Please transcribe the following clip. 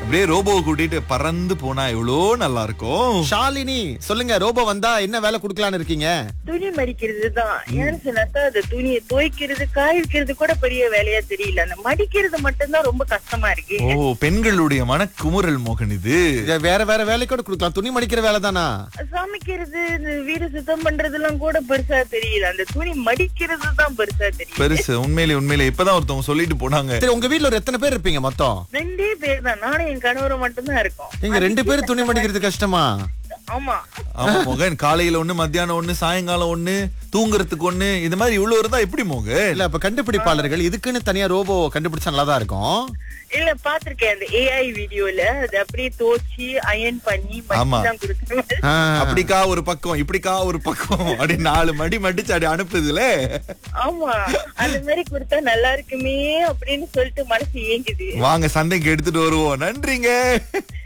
அப்படியே ரோபோவை கூட்டிட்டு பறந்து போனா எவ்வளோ நல்லா இருக்கும் ஷாலினி சொல்லுங்க ரோபோ வந்தா என்ன வேலை குடுக்கலாம்னு இருக்கீங்க துணி மடிக்கிறது தான் ஏன்னு சொன்னாக்கா அந்த துணியை துவைக்கிறது காய வைக்கிறது கூட பெரிய வேலையா தெரியல அந்த மடிக்கிறது மட்டும்தான் ரொம்ப கஷ்டமா இருக்கு ஓ பெண்களுடைய மனக்குமுறல் மோகன் இது இத வேற வேற வேலை கூட கொடுக்கலாம் துணி மடிக்கிற வேலை தானா சமைக்கிறது இந்த வீடு சுத்தம் பண்றதெல்லாம் கூட பெருசா தெரியல அந்த துணி மடிக்கிறது தான் பெருசா தெரியும் பெருசு உண்மையிலே உண்மையிலே இப்பதான் ஒருத்தவங்க சொல்லிட்டு போனாங்க சரி உங்க வீட்ல ஒரு எத்தனை பேர் இருப்பீங்க மொத்தம் ரெண்டே பேர் தான் நானும் என் கணவரும் மட்டும்தான் இருக்கோம் நீங்க ரெண்டு பேரும் துணி மடிக்கிறது கஷ்டமா ஆமா ஆமா மோகன் காலையில ஒண்ணு மத்தியானம் ஒண்ணு சாயங்காலம் ஒண்ணு தூங்குறதுக்கு ஒண்ணு இது மாதிரி இவ்வளவு இருந்தா எப்படி மோகன் இல்ல அப்ப கண்டுபிடிப்பாளர்கள் இதுக்குன்னு தனியா ரோபோ கண்டுபிடிச்சா நல்லா தான் இருக்கும் இல்ல பாத்திருக்கேன் அந்த ஏஐ வீடியோல அது அப்படியே தோச்சி அயன் பண்ணி ஆமா. மடிச்சு தான் கொடுத்துருவாங்க ஆ. அப்படிக்கா ஒரு பக்கம் இப்படிக்கா ஒரு பக்கம் அப்படி நாலு மடி மடிச்சு அப்படி அனுப்புதுல ஆமா அந்த மாதிரி கொடுத்தா நல்லா இருக்குமே அப்படின்னு சொல்லிட்டு மனசு ஏங்குது வாங்க சந்தைக்கு எடுத்துட்டு வருவோம் நன்றிங்க